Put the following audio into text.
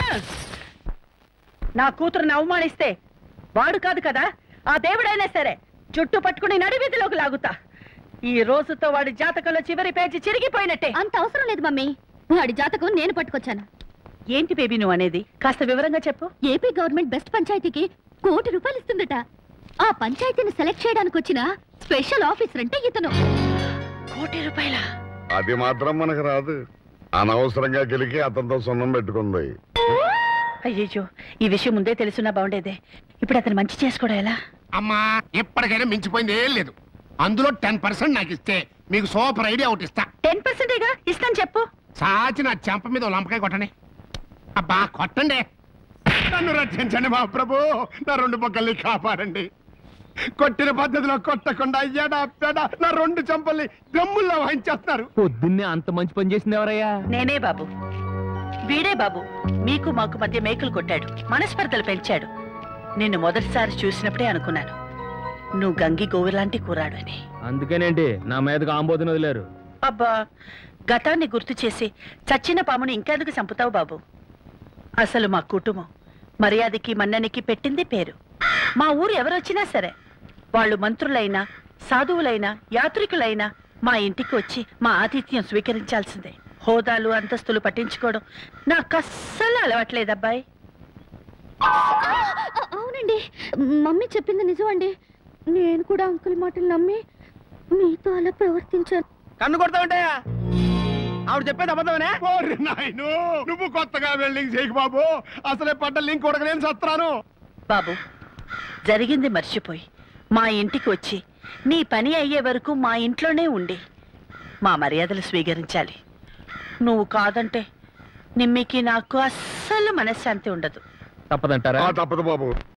నా కూతురుని అవమానిస్తే వాడు కాదు కదా ఆ దేవుడైనా సరే జుట్టు పట్టుకుని నడివీధిలోకి లాగుతా ఈ రోజుతో వాడి జాతకంలో చివరి పేజీ చిరిగిపోయినట్టే అంత అవసరం లేదు మమ్మీ వాడి జాతకం నేను పట్టుకొచ్చాను ఏంటి బేబీ నువ్వు అనేది కాస్త వివరంగా చెప్పు ఏపీ గవర్నమెంట్ బెస్ట్ పంచాయతీకి కోటి రూపాయలు ఇస్తుందట ఆ పంచాయతీని సెలెక్ట్ చేయడానికి వచ్చిన స్పెషల్ ఆఫీసర్ అంటే ఇతను కోటి రూపాయల అది మాత్రం మనకు రాదు అనవసరంగా గెలికి అతనితో సున్నం పెట్టుకుంది అయ్యయ్యో ఈ విషయం ముందే తెలుసున్నా బాగుండేదే ఇప్పుడు అతను మంచి చేసుకోవడం ఎలా అమ్మా ఎప్పటికైనా మించిపోయింది ఏం లేదు అందులో టెన్ పర్సెంట్ నాకు ఇస్తే మీకు సూపర్ ఐడియా ఒకటి ఇస్తా టెన్ పర్సెంటేగా ఇస్తాను చెప్పు సాచి నా చెంప మీద ఓ లంపకాయ కొట్టండి అబ్బా కొట్టండి నన్ను రక్షించండి మా ప్రభు నా రెండు పక్కల్ని కాపాడండి కొట్టిన పద్ధతిలో కొట్టకుండా అయ్యాడా అప్పాడా నా రెండు చెంపల్ని దమ్ముల్లో వాయించేస్తున్నారు పొద్దున్నే అంత మంచి పని చేసింది ఎవరయ్యా నేనే బాబు వీడే బాబు మీకు మాకు మధ్య మేకులు కొట్టాడు మనస్పర్ధలు పెంచాడు నిన్ను మొదటిసారి చూసినప్పుడే అనుకున్నాను నువ్వు గంగి గోవులాంటి కూరాడు అని అందుకేనేంటి నా మీదకి ఆంబోతుని వదిలేరు అబ్బా గతాన్ని గుర్తు చేసి చచ్చిన పాముని ఇంకెందుకు చంపుతావు బాబు అసలు మా కుటుంబం మర్యాదకి మన్ననికి పెట్టింది పేరు మా ఊరు ఎవరొచ్చినా సరే వాళ్ళు మంత్రులైనా సాధువులైనా యాత్రికులైనా మా ఇంటికి వచ్చి మా ఆతిథ్యం స్వీకరించాల్సిందే హోదాలు అంతస్తులు పట్టించుకోవడం నాకు అస్సలు అలవాట్లేదబ్బాయి అవునండి మమ్మీ చెప్పింది నిజం అండి నేను కూడా అంకుల్ మాటలు నమ్మి మీతో అలా ప్రవర్తించాను కన్ను కొడతా ఉంటాయా ఆవిడ చెప్పేది అబద్ధమనే ఓరి నాయను నువ్వు కొత్తగా వెల్డింగ్ చేయకు బాబు అసలే పడ్డ లింక్ కొడకలేని సత్రాను బాబు జరిగింది మర్చిపోయి మా ఇంటికి వచ్చి నీ పని అయ్యే వరకు మా ఇంట్లోనే ఉండి మా మర్యాదలు స్వీకరించాలి నువ్వు కాదంటే నిమ్మికి నాకు అస్సలు మనశ్శాంతి ఉండదు తప్పదంటారా ఆ తప్పదు బాబు